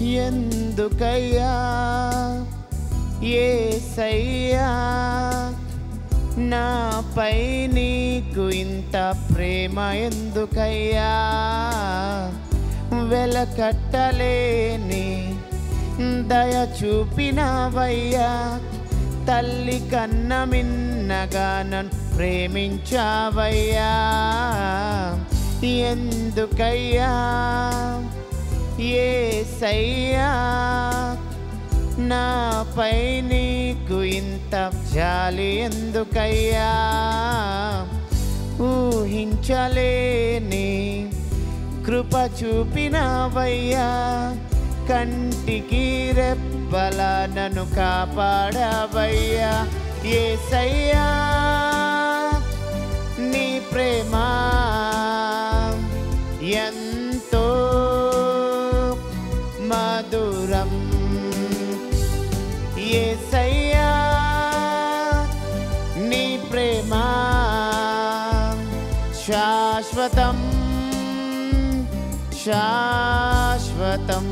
ఎందుకయ్యా ఏసయ్యా నాపై నీకు ఇంత ప్రేమ ఎందుకయ్యా వెలకట్టలేని దయ చూపినవయ్యా తల్లి కన్న మిన్నగా నన్ను ప్రేమించావయ్యా ఎందుకయ్యా ఏసయ్యా నాపై నీకు ఇంత జాలి ఎందుకయ్యా ఊహించలేని కృప చూపినవయ్యా కంటికి రెప్పల నన్ను కాపాడవయ్యా ఏసయ్యా నీ ప్రేమ ఎంతో మధురం ఏసయ్యా నీ ప్రేమ శాశ్వతం శాశ్వతం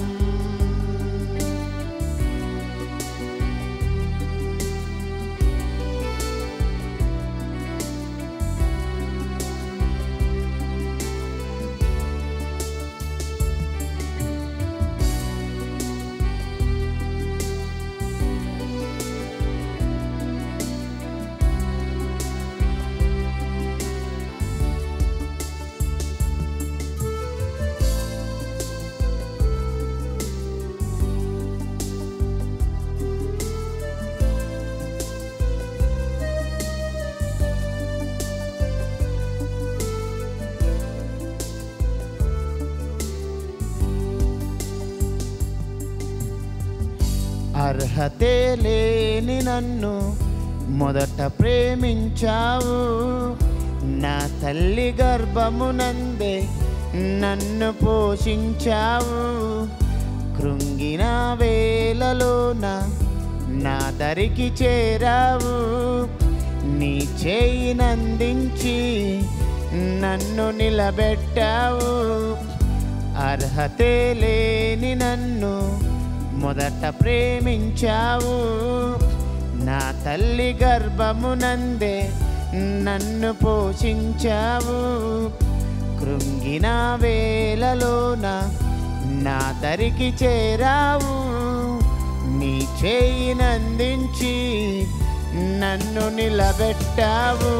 అర్హతే లేని నన్ను మొదట ప్రేమించావు నా తల్లి గర్భమునందే నన్ను పోషించావు కృంగిన వేలలోన నా దరికి చేరావు నీ చేయినందించి నన్ను నిలబెట్టావు అర్హతే లేని నన్ను మొదట ప్రేమించావు నా తల్లి గర్భమునందే నన్ను పోషించావు కృంగిన వేలలోన నా దరికి చేరావు నీ చేయినందించి నన్ను నిలబెట్టావు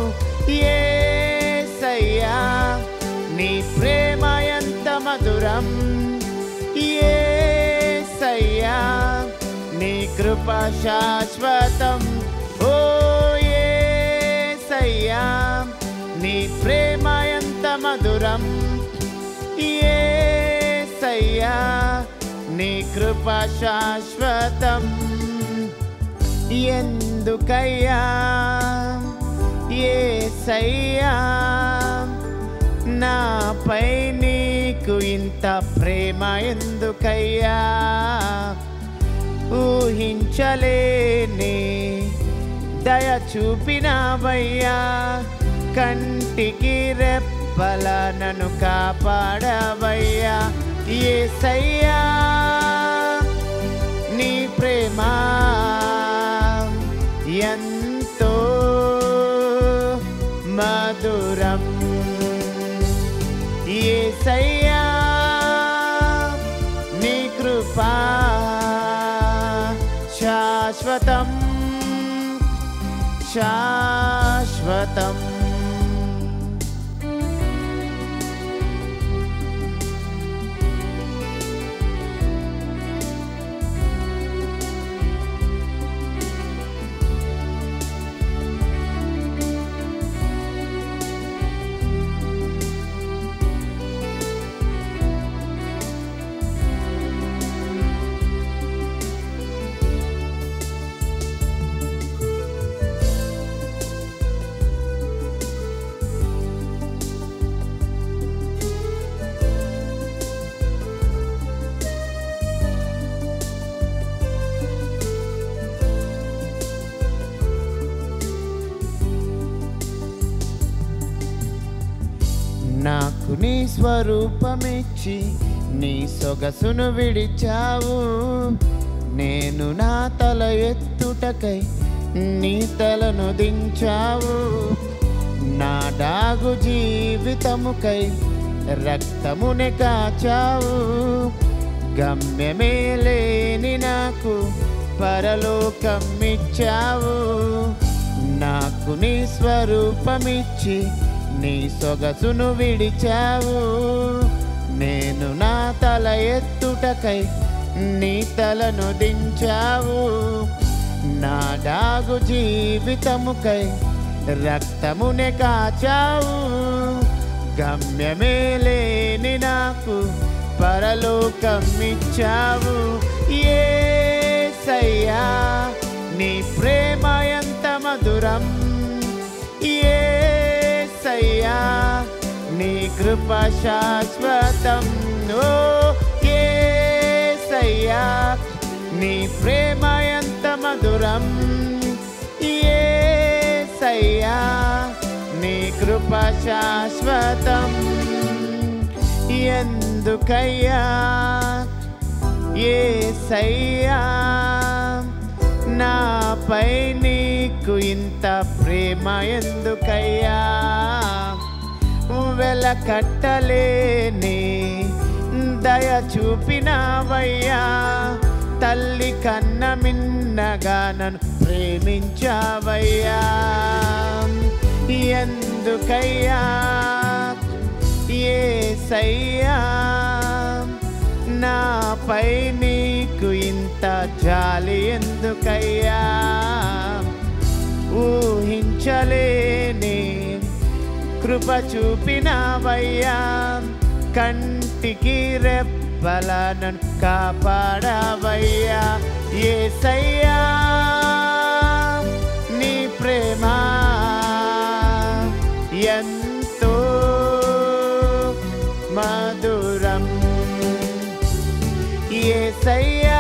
ఏసయ్యా నీ ప్రేమ ఎంత మధురం ఏసయ్యా నీ కృప శాశ్వతం ఓ ఏసయ్యా నీ ప్రేమ ఎంత మధురం ఏసయ్యా నీ కృప శాశ్వతం ఎందుకయ్యా ఏసయ్యా నాపై నీకు ఇంత ప్రేమ ఎందుకయ్యా ఊహించలేని దయ చూపినవయ్యా కంటికి రెప్పల నన్ను కాపాడవయ్యా ఏసయ్యా నీ ప్రేమ ఎంతో మధురం ఏసయ్యా నీ కృపా శాశ్వతం శాశ్వతం నాకు నీ స్వరూపమిచ్చి నీ సొగసును విడిచావు నేను నా తల ఎత్తుటకై నీ తలను దించావు నా డాగు జీవితముకై రక్తమునే కాచావు గమ్యమే లేని నాకు పరలోకమిచ్చావు నాకు నీ స్వరూపమిచ్చి నీ సొగసును విడిచావు నేను నా తల ఎత్తుటకై నీ తలను దించావు నా డాగు జీవితముకై రక్తమునే కాచావు గమ్యమే లేని నాకు పరలోకం ఇచ్చావు ఏసయ్యా నీ ప్రేమ ఎంత మధురం ఏసయ్యా నీ కృప శాశ్వతం ఓ ఏసయ్యా నీ ప్రేమ ఎంత మధురం ఏసయ్యా నీ కృప శాశ్వతం ఎందుకయ్యా ఏసయ్యా నాపై నీకు ఇంత ప్రేమ ఎందుకయ్యా వెలకట్టలేని దయ చూపినావయ్యా తల్లి కన్న మిన్నగా నన్ను ప్రేమించావయ్యా ఎందుకయ్యా ఏసయ్యా నాపై నీకు ఇంత జాలి ఎందుకయ్యా ఊహించలేని కృప చూపినావయ్యా కంటికి రెప్పల నన్ను కాపాడవయ్యా ఏసయ్యా నీ ప్రేమ ఎంతో మధురం ఏసయ్యా